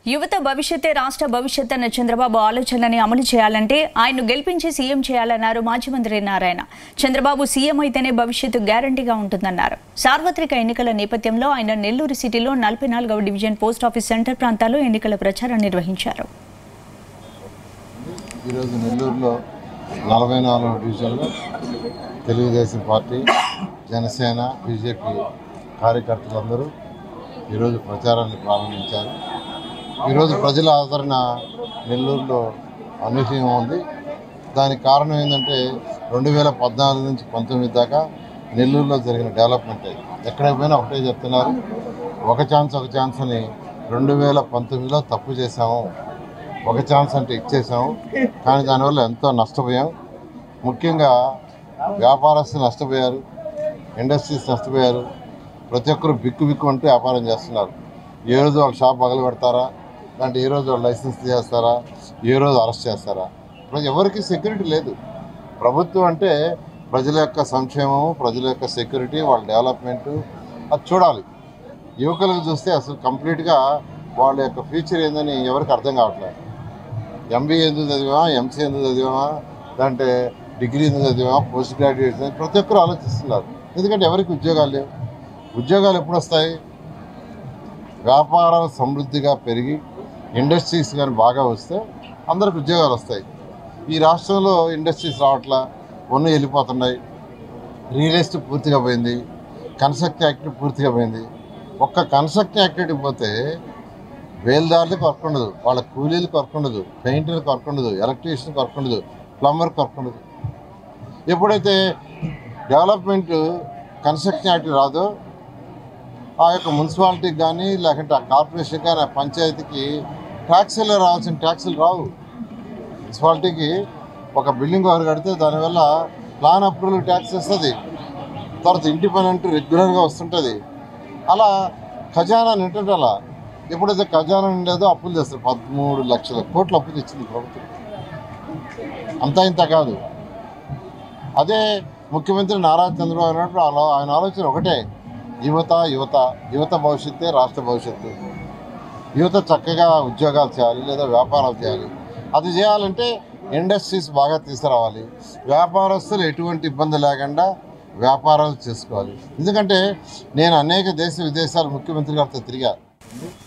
యువత భవిష్యత్తే రాష్ట్ర భవిష్యత్ అన్న చంద్రబాబు ఆలోచనని అమలు చేయాలంటే ఆయన్ను గెలిపించి సీఎం చేయాలన్నారు మాజీ మంత్రి నారాయణ చంద్రబాబు సీఎం అయితేనే భవిష్యత్తు గ్యారంటీగా ఉంటుందన్నారు సార్వత్రిక ఎన్నికల నేపథ్యంలో ఆయన నెల్లూరు సిటీలో నలభై నాలుగవ డివిజన్ పోస్ట్ ఆఫీస్ సెంటర్ ప్రాంతాల్లో ఎన్నికల ప్రచారం నిర్వహించారు ఈరోజు నెల్లూరులో నలభై నాలుగవ డివిజన్లో తెలుగుదేశం పార్టీ జనసేన బీజేపీ కార్యకర్తలందరూ ఈరోజు ప్రచారాన్ని ప్రారంభించారు ఈరోజు ప్రజల ఆదరణ నెల్లూరులో అనూహ్యంగా ఉంది దానికి కారణం ఏంటంటే రెండు వేల పద్నాలుగు నుంచి పంతొమ్మిది దాకా నెల్లూరులో జరిగిన డెవలప్మెంట్ ఎక్కడ పోయినా ఒకటే చెప్తున్నారు ఒక ఛాన్స్ ఒక ఛాన్స్ అని రెండు వేల పంతొమ్మిదిలో తప్పు చేశాము ఒక ఛాన్స్ అంటే ఇచ్చేసాము కానీ దానివల్ల ఎంతో నష్టపోయాం ముఖ్యంగా వ్యాపారస్తులు నష్టపోయారు ఇండస్ట్రీస్ నష్టపోయారు ప్రతి ఒక్కరు బిక్కు బిక్కు అంటూ వ్యాపారం చేస్తున్నారు ఏ రోజు వాళ్ళ షాప్ పగలు పెడతారా లేదంటే ఏ రోజు వాళ్ళు లైసెన్స్ తీసేస్తారా ఏ రోజు అరెస్ట్ చేస్తారా ఇప్పుడు ఎవరికి సెక్యూరిటీ లేదు ప్రభుత్వం అంటే ప్రజల యొక్క సంక్షేమము ప్రజల యొక్క సెక్యూరిటీ వాళ్ళ డెవలప్మెంటు అది చూడాలి యువకులకు చూస్తే అసలు కంప్లీట్గా వాళ్ళ యొక్క ఫ్యూచర్ ఏందని ఎవరికి అర్థం కావట్లేదు ఎంబీఏ ఎందుకు చదివామా ఎంసీ ఎందుకు చదివామా లేదంటే డిగ్రీ ఎందుకు చదివామా పోస్ట్ గ్రాడ్యుయేట్ ప్రతి ఒక్కరు ఆలోచిస్తున్నారు ఎందుకంటే ఎవరికి ఉద్యోగాలు లేవు ఉద్యోగాలు ఎప్పుడు వస్తాయి వ్యాపారం సమృద్ధిగా పెరిగి ఇండస్ట్రీస్ కానీ బాగా వస్తే అందరికి ఉద్యోగాలు వస్తాయి ఈ రాష్ట్రంలో ఇండస్ట్రీస్ రావట్లా ఉన్న వెళ్ళిపోతున్నాయి రియల్ ఎస్టేట్ పూర్తిగా పోయింది కన్స్ట్రక్ట్ యాక్టివిటీ పూర్తిగా పోయింది ఒక్క కన్స్ట్రక్ట్ యాక్టివిటీ పోతే వేల్దారులకు వర్క్ ఉండదు వాళ్ళ కూలీలకు వర్క్ ఉండదు పెయింటర్లకు వర్క్ ఉండదు ఎలక్ట్రీషియన్కి వర్క్ ఉండదు ప్లంబర్కి వర్క్ ఉండదు ఎప్పుడైతే డెవలప్మెంట్ కన్స్ట్రక్షన్ యాక్టివిటీ రాదో ఆ యొక్క మున్సిపాలిటీకి కానీ లేకుంటే ఆ కార్పొరేషన్ కానీ ఆ పంచాయతీకి ట్యాక్సీలు రావాల్సిన ట్యాక్సీలు రావు మున్సిపాలిటీకి ఒక బిల్డింగ్ ఒకరు కడితే దానివల్ల ప్లాన్ అప్రూవల్ ట్యాక్స్ వస్తుంది తర్వాత ఇంటి పని అంటూ రెగ్యులర్గా వస్తుంటుంది అలా ఖజానా నింటుంటే అలా ఎప్పుడైతే ఖజానా నిండేదో అప్పులు చేస్తారు పదమూడు లక్షల కోట్లు అప్పు తెచ్చింది ప్రభుత్వం అంతా ఇంత కాదు అదే ముఖ్యమంత్రి నారా చంద్రబాబు నాయుడు ఆలో- ఆయన ఆలోచన ఒకటే యువత యువత యువత భవిష్యత్తే రాష్ట్ర భవిష్యత్తు యువత చక్కగా ఉద్యోగాలు చేయాలి లేదా వ్యాపారాలు చేయాలి అది చేయాలంటే ఇండస్ట్రీస్ బాగా తీసుకురావాలి వ్యాపారస్తులు ఎటువంటి ఇబ్బంది లేకుండా వ్యాపారాలు చేసుకోవాలి ఎందుకంటే నేను అనేక దేశ విదేశాల ముఖ్యమంత్రి గారితో తిరిగా